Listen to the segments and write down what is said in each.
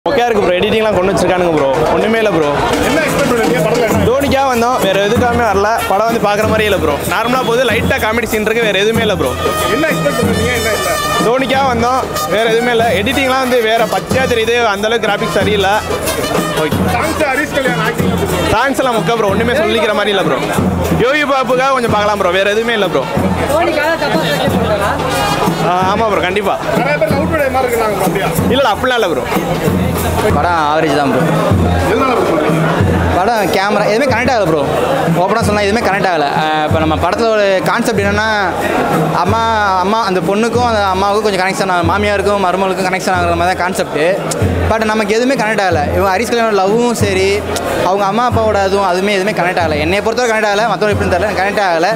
Okay இருக்கு bro எடிட்டிங்லாம் கொண்டு வச்சிருக்கானுங்க bro ஒன்றுமே இல்லை ப்ரோ என்ன எக்ஸ்பெக்ட் பண்ணுறீங்க படத்தில் என்ன தோனிக்காக வந்தோம் வேற எதுக்காமே வரல படம் வந்து பார்க்குற மாதிரியே இல்லை ப்ரோ நார்மலாக போது லைட்டாக காமெடி சீன் இருக்கு வேற எதுவுமே இல்லை ப்ரோ என்ன எக்ஸ்பெக்ட் பண்ணுறீங்க என்ன இல்லை தோனிக்காக வந்தோம் வேற எதுவுமே இல்லை எடிட்டிங்லாம் வந்து வேற பச்சையாக தெரியுது அந்த அளவுக்கு கிராஃபிக்ஸ் சரியில்லை okay songs Harish Kalyan acting songs எல்லாம் முக்க ப்ரோ ஒன்றுமே சொல்லிக்கிற மாதிரி இல்லை ப்ரோ யோகி பாப்புக்காக கொஞ்சம் பார்க்கலாம் ப்ரோ வேற எதுவுமே இல்லை ப்ரோ தோனிக்காக தப்பா செலக்ட் பண்றாரா ஆமாம் ப்ரோ கண்டிப்பாக நிறைய பேர் லவ் டுடே மாதிரி இருக்கிறாங்க அப்படியா இல்லை அப்படிலாம் இல்லை ப்ரோ படம் ஆவரேஜ் தான் ப்ரோ எதனால அப்படி சொல்றீங்க படம் கேமரா எதுவுமே கனெக்ட் ஆகலை ப்ரோ ஓப்பனாக சொன்னால் எதுவுமே கனெக்ட் ஆகலை இப்போ நம்ம படத்தில் ஒரு கான்செப்ட் என்னென்னா அம்மா அம்மா அந்த பொண்ணுக்கும் அந்த அம்மாவுக்கும் கொஞ்சம் கனெக்ஷன் ஆகும் மாமியாருக்கும் மருமகளுக்கும் கனெக்ஷன் ஆகுற மாதிரி தான் கான்செப்ட்டு பட் நமக்கு எதுவுமே கனெக்ட் ஆகலை இவங்க ஹரிஸ் கல்யாணம் லவ்வும் சரி அவங்க அம்மா அப்பாவோட அதுவும் அதுவுமே எதுவுமே கனெக்ட் ஆகலை என்னை பொறுத்தவரை கனெக்ட் ஆகலை மற்றவங்க எப்படின்னு தெரியல கனெக்ட் ஆகலை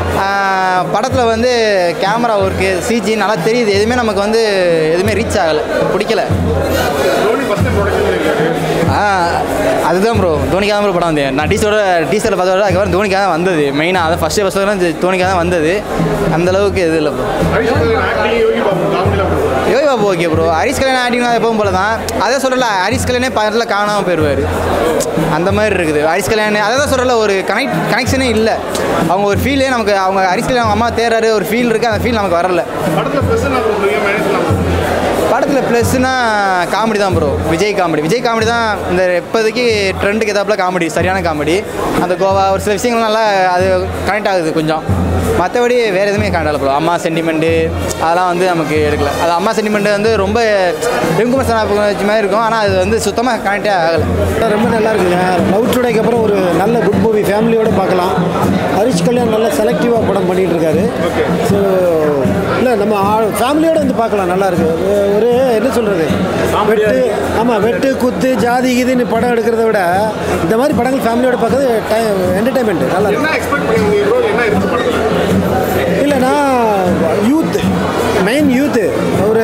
படத்தில் வந்து கேமரா ஒர்க்கு சிஜி நல்லா தெரியுது எதுவுமே நமக்கு வந்து எதுவுமே ரீச் ஆகலை பிடிக்கல தோனி ஃபர்ஸ்ட் ப்ரொடக்ஷன் இருக்காரு ஆ அதுதான் ப்ரோ தோனிக்காக ப்ரோ படம் வந்தேன் நான் டீச்சரோட டீச்சரில் பார்த்தோட அதுக்கப்புறம் தோனிக்காக தான் வந்தது மெயினாக அதை ஃபஸ்ட்டு ஃபஸ்ட்டு தான் தோனிக்காக தான் வந்தது அந்த அளவுக்கு இது இல்லை ப்ரோ ஹரிஷ் கல்யாண் ஆக்டிங் யோகி பாபு காமெடியில் அப்படி சொல்றாங்க. யோகி பாபு ஓகே ப்ரோ ஹரிஸ் கல்யாணம் ஆக்டிங் எப்பவும் போல தான் அதே சொல்லல ஹரிஸ் கல்யாணே பக்கத்தில் காணாமல் போயிடுவார் அந்த மாதிரி இருக்குது ஹரிஸ் கல்யாணம் அதை தான் சொல்லல ஒரு கனெக்ட் கனெக்ஷனே இல்லை அவங்க ஒரு ஃபீலே நமக்கு அவங்க ஹரிஸ் கல்யாணம் அவங்க அம்மா தேர்றாரு ஒரு ஃபீல் இருக்குது அந்த ஃபீல் நமக்கு வரல படத்தில் ப்ளஸ் என்ன சொல்றீங்க மைனஸ் என்ன சொல்றீங்க? படத்தில் ப்ளஸ்னா காமெடி தான் bro Vijay comedy Vijay comedy தான் இந்த இப்போதைக்கு ட்ரெண்டுக்கு எதாப்புல காமெடி சரியான காமெடி அந்த கோவா ஒரு சில விஷயங்கள் நல்லா அது கனெக்ட் ஆகுது கொஞ்சம் மற்றபடி வேறு எதுவுமே கனெக்ட் ஆகல ப்ரோ அம்மா சென்டிமெண்ட்டு அதெல்லாம் வந்து நமக்கு எடுக்கல அது அம்மா சென்டிமெண்ட் வந்து ரொம்ப வெங்குமசனா வச்ச மாதிரி இருக்கும் ஆனால் அது வந்து சுத்தமாக கனெக்டே ஆகலை ரொம்ப நல்லா இருக்குங்க லவ் டுடேக்கு அப்புறம் ஒரு நல்ல குட் மூவி ஃபேமிலியோட பார்க்கலாம் ஹரிஷ் கல்யாண் நல்லா செலக்டிவாக படம் பண்ணிட்டு இருக்காரு ஸோ இல்லை நம்ம ஃபேமிலியோட வந்து பார்க்கலாம் நல்லா இருக்கு ஒரு- ஒரு என்ன சொல்கிறது வெட்டு ஆமாம் வெட்டு குத்து ஜாதி கீதின்னு படம் எடுக்கிறத விட இந்த மாதிரி படங்கள் ஃபேமிலியோட பார்க்கறது டைம் என்டர்டைன்மெண்ட் நல்லா இருக்கு என்ன எக்ஸ்பெக்ட் பண்ணீங்க ப்ரோ என்ன இருக்கு படத்தில் இல்லைண்ணா யூத் மெயின் யூத்து ஒரு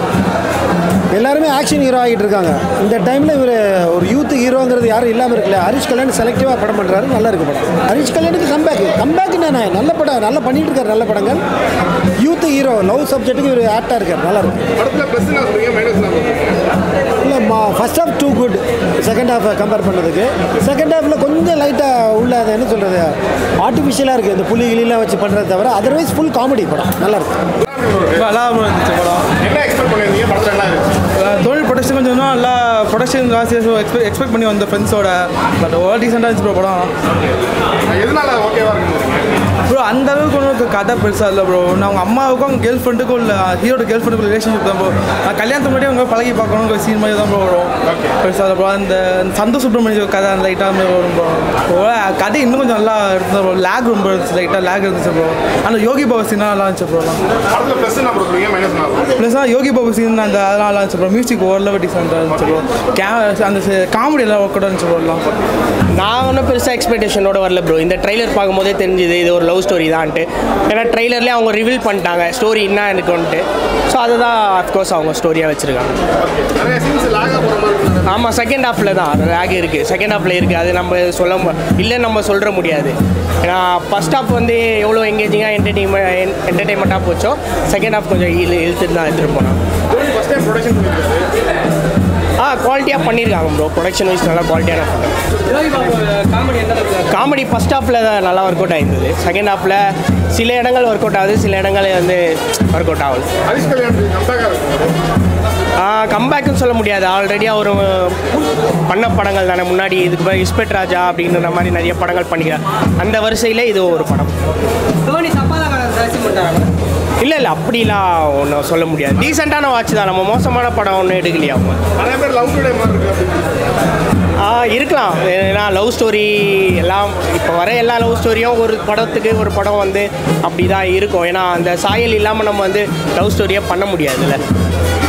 எல்லாருமே ஆக்ஷன் ஹீரோ ஆகிட்டு இருக்காங்க இந்த டைமில் இவர் ஒரு யூத் ஹீரோங்கிறது யாரும் இல்லாமல் இருக்குல்ல ஹரிஷ் கல்யாண் செலக்டிவாக படம் பண்ணுறாரு நல்லா இருக்கு படம் ஹரிஷ் கல்யாணுக்கு கம்பேக் கம்பேக் என்ன நல்ல படம் நல்லா பண்ணிட்டு இருக்காரு நல்ல படங்கள் யூத் ஹீரோ லவ் சப்ஜெக்ட்டுக்கு இவர் ஆக்டாக இருக்கார் நல்லா இருக்கு படத்தில் ப்ளஸ் என்ன சொல்றீங்க மைனஸ் என்ன சொல்றீங்க இல்லை first half too good second half compare பண்ணதுக்கு செகண்ட் ஹாஃபில் கொஞ்சம் லைட்டாக உள்ள அது என்ன சொல்கிறது ஆர்டிஃபிஷியலாக இருக்குது இந்த புலி கிளிலாம் வச்சு பண்ணுறத தவிர அதர்வைஸ் ஃபுல் காமெடி படம் நல்லா இருக்கு நல்லா இருந்துச்சு படம் என்ன எக்ஸ்பெக்ட் பண்ணியிருந்தீங்க படத்தில் என்ன இருக்கு அஹ் தொழில் ப்ரொடக்ஷன் கொஞ்சம் இன்னும் நல்லா ப்ரொடக்ஷன் ஜாஸ்தி எக்ஸ்பெக்ட் எக்ஸ்பெக்ட் பண்ணி வந்த ஃப்ரெண்ட்ஸோட பட் ஓவர் டீசெண்டாக இருந்துச்சு bro படம் எதனால ஓகேவா இருக்குன்னு ப்ரோ அந்த அளவுக்கு ஒன்றும் கதை பெருசாக இல்லை ப்ரோ நான் அவங்க அம்மாவுக்கும் அவங்க கேர்ள் ஃப்ரெண்டுக்கும் இல்லை ஹீரோட கேர்ள் ஃப்ரெண்டுக்கும் ரிலேஷன்ஷிப் தான் ப்ரோ நான் கல்யாணத்துக்கு முன்னாடி அவங்க பழகி பார்க்கணும் சீன் மாதிரி தான் ப்ரோ வரும் பெருசாக இல்லை ப்ரோ அந்த சந்தோஷ் சுப்ரமணியம் கதை அந்த லைட்டாக மாதிரி வரும் ப்ரோ கதை இன்னும் கொஞ்சம் நல்லா இருந்தது ப்ரோ லேக் ரொம்ப இருந்துச்சு லைட்டாக லேக் இருந்துச்சு ப்ரோ ஆனால் யோகி பாபா சீனாக நல்லா இருந்துச்சு ப்ரோ படத்தில் ப்ளஸ் என்ன சொல்றீங்க மைனஸ் என்ன சொல்றீங்க ப்ளஸ் யோகி பாபு சீன் அந்த அதெல்லாம் நல்லா இருந்துச்சு ப்ரோ மியூசிக் ஓரளவு டீசெண்டாக இருந்துச்சு ப்ரோ கே அந்த காமெடி எல்லாம் ஒர்க் அவுட் இருந்துச்சு ப்ரோ எல்லாம் நான் ஒன்றும் பெருசாக எக்ஸ்பெக்டேஷனோட வரல ப்ரோ இந்த ட்ரைலர் பார்க்கும்போதே தெரிஞ்சுது இது ஒரு லவ் ஸ்டோரி தான்ட்டு ஏன்னா ட்ரைலர்லேயே அவங்க ரிவீல் பண்ணிட்டாங்க ஸ்டோரி என்ன இருக்குன்ட்டு ஸோ அதுதான் அஃப்கோர்ஸ் அவங்க ஸ்டோரியாக வச்சுருக்காங்க நிறைய சீன்ஸ் லாகாக போகிற மாதிரி இருக்கு ஆமாம் செகண்ட் ஹாஃபில் தான் லேக் இருக்குது செகண்ட் ஹாஃபில் இருக்குது அது நம்ம சொல்ல மு- இல்லைன்னு நம்ம சொல்கிற முடியாது ஏன்னா ஃபஸ்ட் ஹாஃப் வந்து எவ்வளோ எங்கேஜிங்காக என்டர்டெயின்மெண்ட் என்டர்டெயின்மெண்ட்டாக போச்சோ செகண்ட் ஹாஃப் கொஞ்சம் இழு இழுத்துட்டு தான் எடுத்துகிட்டு போனோம் தோனி ஃபர்ஸ்ட் டைம் ப்ரொடக்ஷன் பண்ணியிருக்காரு ஆ குவாலிட்டியாக பண்ணியிருக்காங்க ப்ரோ ப்ரொடக்ஷன் வைஸ் நல்லா குவாலிட்டியான படம் காமெடி ஃபஸ்ட் ஹாஃபில் தான் நல்லா ஒர்க் அவுட் ஆயிருந்தது செகண்ட் ஹாஃபில் சில இடங்கள் ஒர்க் அவுட் ஆகுது சில இடங்கள் வந்து ஒர்க் அவுட் ஆகுது ஹரிஷ் கல்யாண் கம்பேக்காக இருக்கும் கம்பேக்குன்னு சொல்ல முடியாது ஆல்ரெடியாக ஒரு பண்ண படங்கள் தானே முன்னாடி இதுக்கு போய் இஸ்பெட் ராஜா அப்படின்ற மாதிரி நிறைய படங்கள் பண்ணிக்கிறார் அந்த வரிசையில் இது ஒரு படம் தோனி தப்பா தான் செலக்ட் பண்றாங்க இல்லை இல்லை அப்படிலாம் ஒன்றும் சொல்ல முடியாது டீசெண்டான வாட்ச் தான் நம்ம மோசமான படம் ஒன்றும் எடுக்கலையா அவங்க நிறைய பேர் லவ் டுடே மாதிரி இருக்கு அப்படின்னு ஆ இருக்கலாம் ஏன்னா லவ் ஸ்டோரி எல்லாம் இப்போ வர எல்லா லவ் ஸ்டோரியும் ஒரு படத்துக்கு ஒரு படம் வந்து அப்படி தான் இருக்கும் ஏன்னா அந்த சாயல் இல்லாமல் நம்ம வந்து லவ் ஸ்டோரியை பண்ண முடியாதுல்ல